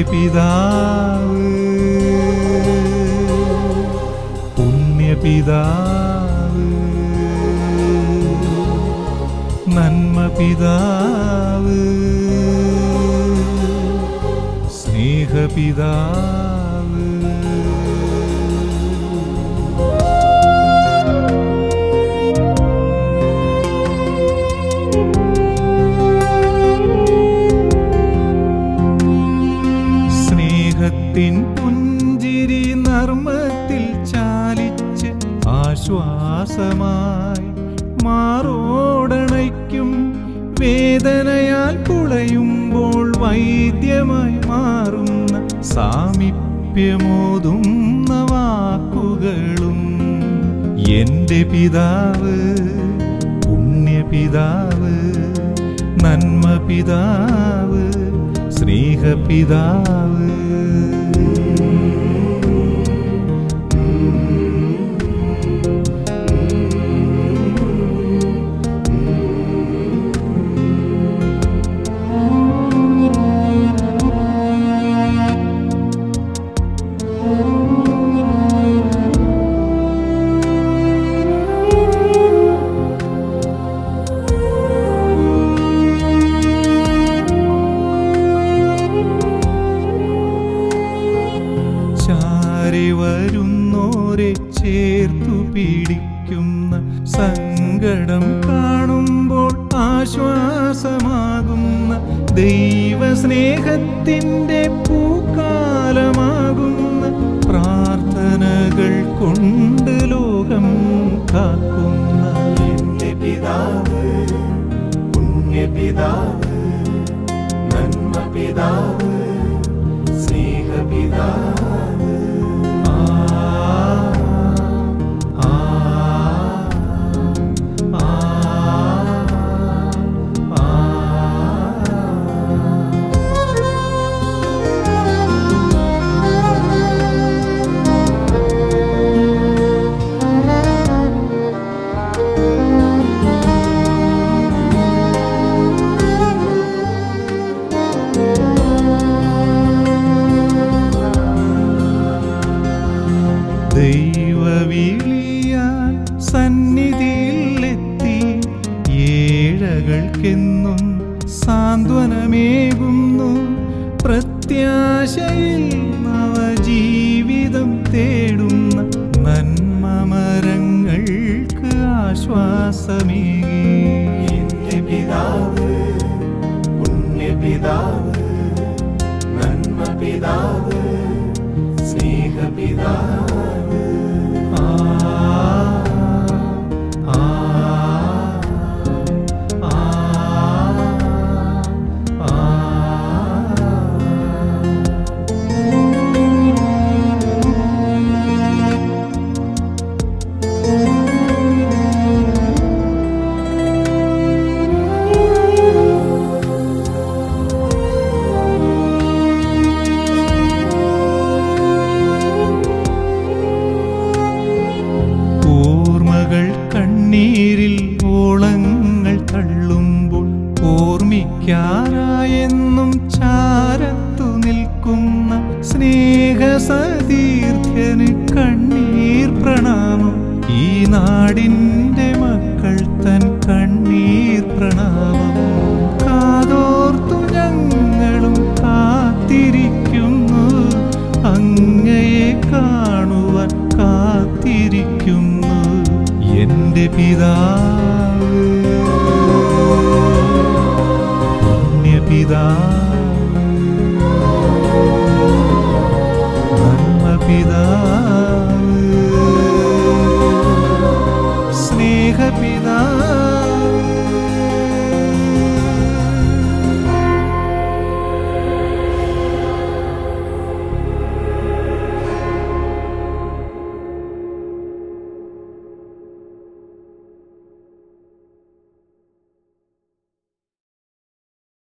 പിതാവ് പുണ്യപിതാവ് നന്മ പിതാവ് സ്നേഹപിതാവ് സ്നേഹത്തിൻ പുഞ്ചിരി നർമ്മത്തിൽ ചാലിച്ച് ആശ്വാസമായി മാറോടണയ്ക്കും വേദനയാൽ പുളയുമ്പോൾ വൈദ്യമായി മാറുന്ന സാമീപ്യമോതുന്ന വാക്കുകളും എന്റെ പിതാവ് പുണ്യപിതാവ് നന്മ പിതാവ് സ്നേഹപിതാവ് ചാരി വരുന്നോരെ ചേർത്തു പിടിക്കുന്ന സങ്കടം കാണുമ്പോൾ ആശ്വാസമാകുന്ന ദൈവസ്നേഹത്തിൻ്റെ പൂക്കാലമാകുന്ന പ്രാർത്ഥനകൾ കൊണ്ട് ലോകം കാക്കുന്ന എന്റെ പിതാവ് പുണ്യപിതാവ് നന്മ പിതാവ് സ്നേഹപിതാവ് ആ ആ ആ ആ ദൈവവിളിയാൽ സന്നിധിയിലെത്തി ഏഴകൾക്കെന്നും സാന്ത്വനമേകുന്നു പ്രത്യാശയിൽ നവജീവിതം തേടുന്ന നന്മമരങ്ങൾക്ക് ആശ്വാസമേകി എന്റെ പിതാവ് പുണ്യപിതാവ് നന്മ പിതാവ് സ്നേഹപിതാവ് ആ ആ ആ ആ ഓർമ്മകൾ കണ്ണീരിൽ ഓളങ്ങൾ തള്ളുമ്പോൾ ഓർമ്മിക്കാറായെന്നും ചാരത്തു നിൽക്കുന്ന സ്നേഹസതീർത്ഥ്യന് കണ്ണീർ പ്രണാമം ഈ നാടിൻ്റെ മക്കൾ തൻ കണ്ണീർ പ്രണാമം കാതോർത്തു ഞങ്ങളും കാത്തിരിക്കുന്നു അങ്ങയെ കാണുവാൻ കാത്തിരിക്കുന്നു എന്റെ പിതാവ് പുണ്യപിതാവ് നന്മ പിതാവ് സ്നേഹപിതാവ്